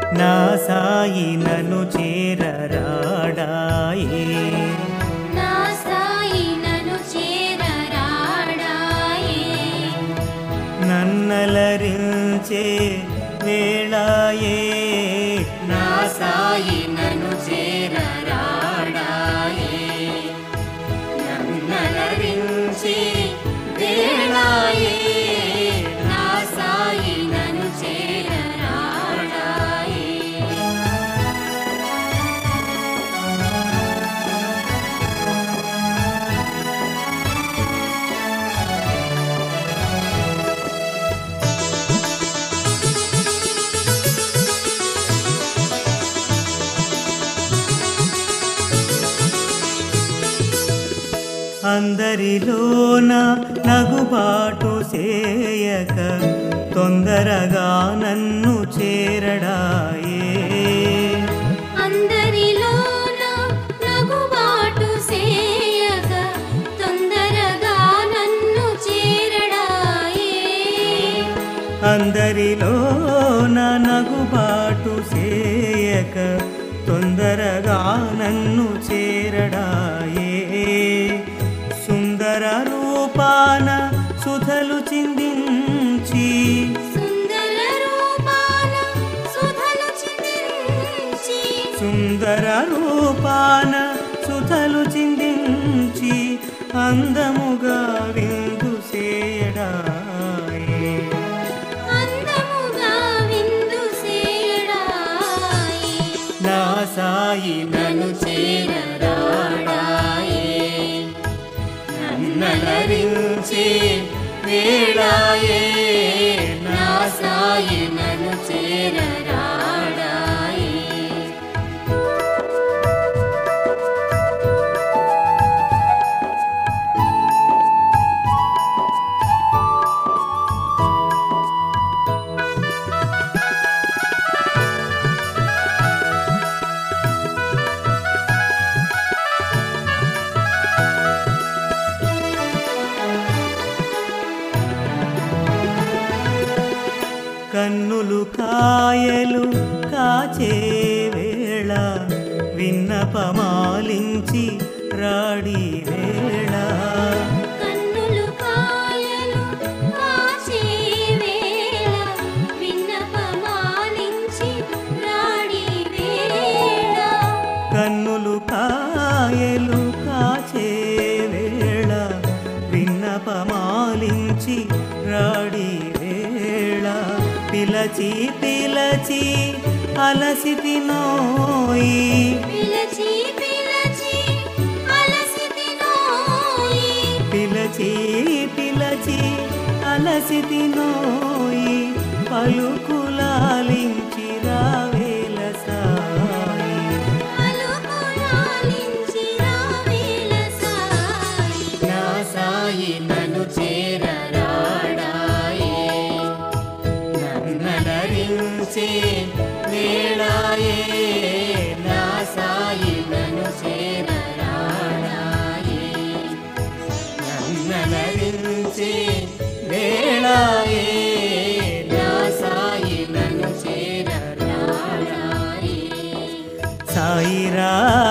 నా సాయి నన్ను చేరరాడాయే నా సాయి నన్ను చేరరాడాయే నన్నలరించే వేళాయే నా సాయి నన్ను చేరరాడాయే నన్నలరించే వేళాయే నా సాయి నన్ను చేరరాడాయే అందరిలోన నగుబాటు చేయక తొందరగా నన్ను చేరడాయే అందరిలోన నగుబాటు సేయక తొందరగా నన్ను చేరడాయే అందరిలోన నగుబాటు చేయక తొందరగా నన్ను చేరడాయే సుందర రూపాన సుధలు చిందించి సుందర రూపాన సుధలు చిందించి సుందర రూపాన సుధలు చిందించి అందముగా విందు చేయడాయే అందముగా విందు సేయడాయే నా సాయి నన్ను చేరరాడాయే నన్నలరించే వేళాయే నా సాయి నన్ను చేరరాడాయే కన్నులు కాయలు కాచే వేళ విన్నపమాలించి రాడి వేళ కన్నులు కాయలు కాచే వేళ విన్నపమాలించి రాడి వేళ కన్నులు కాయలు కాచే వేళ విన్నపమాలించి రాడి వేళ పిలచి పిలచి అలసితి నోయి పిలచి పిలచి అలసితి నోయి పిలచి పిలచి అలసితి నోయి పలుకులాలించి రావేల సాయి అలుకులాలించి రావేల సాయి నా సాయి నన్ను చేరరాడాయే నన్నలరించే వేళాయే నా సాయి నన్ను చేరరాడాయే నన్నలరించే వేళాయే నా సాయి నన్ను చేరరాడాయే సాయి రా